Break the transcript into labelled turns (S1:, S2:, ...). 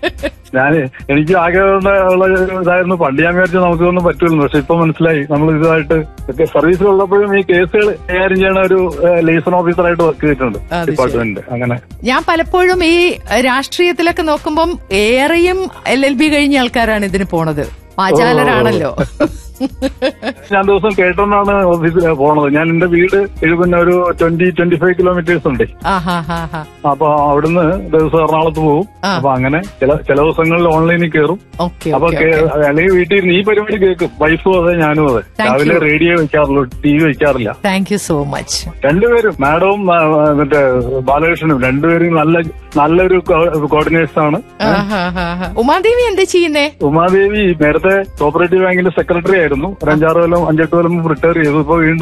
S1: ഞാൻ എനിക്ക് ആകെ ഉള്ള ഉള്ള ഒരു ഇതായിരുന്നു പണ്ട് ഞാൻ വിചാരിച്ചു നമുക്കൊന്നും പറ്റൂലെന്ന് പക്ഷെ ഇപ്പൊ മനസ്സിലായി നമ്മൾ ഇതായിട്ട് ഒക്കെ സർവീസിലുള്ളപ്പോഴും ഈ കേസുകൾ കൈകാര്യം ചെയ്യണ ഒരു ലൈസൺ ഓഫീസറായിട്ട് വർക്ക് ചെയ്തിട്ടുണ്ട്
S2: അത് ശരി.
S1: ഡിപ്പാർട്ട്മെന്റ് അങ്ങനെ
S2: ഞാൻ പലപ്പോഴും ഈ രാഷ്ട്രീയത്തിലൊക്കെ നോക്കുമ്പം ഏറെയും എൽ എൽ ബി കഴിഞ്ഞ ആൾക്കാരാണ് ഇതിന് പോണത് വാചാലരാണല്ലോ
S1: ഞാൻ ദിവസം കേട്ടോണ്ടാണ് ഓഫീസിൽ പോണത് ഞാൻ എന്റെ വീട് ഇത് പിന്നെ ഒരു ട്വന്റി ട്വന്റി ഫൈവ് കിലോമീറ്റേഴ്സ് ഉണ്ട്
S2: ആ ഹാ ഹാ ഹാ
S1: അപ്പൊ അവിടുന്ന് ദിവസം എറണാകുളത്ത് പോകും
S2: ആ.
S1: അപ്പൊ അങ്ങനെ ചില ചില ദിവസങ്ങളിൽ ഓൺലൈനിൽ കയറും
S2: ഓക്കെ
S1: അപ്പൊ
S2: ഓക്കെ
S1: കേ- അല്ലെങ്കിൽ വീട്ടിൽ ഇരുന്ന് ഈ പരിപാടി കേൾക്കും വൈഫും അതെ ഞാനും അതെ
S2: Thank
S1: രാവിലെ
S2: you.
S1: റേഡിയോ വെക്കാറുള്ളൂ ടി വി വെക്കാറില്ല
S2: താങ്ക് യു സോ മച്ച്
S1: രണ്ടുപേരും മാഡവും ആ, ആ, മറ്റേ ബാലകൃഷ്ണനും രണ്ടുപേരും നല്ല നല്ലൊരു കോർഡിനേറ്റേഴ്സ് ആണ്
S2: ഉമാദേവി എന്താ ചെയ്യുന്നേ
S1: ഉമാദേവി നേരത്തെ കോപ്പറേറ്റീവ് ബാങ്കിന്റെ സെക്രട്ടറി ആയിരുന്നു ഒരു അഞ്ചാറ് കൊല്ലം അഞ്ചെട്ട് കൊല്ലം റിട്ടയർ ചെയ്തു ഇപ്പൊ വീണ്ടും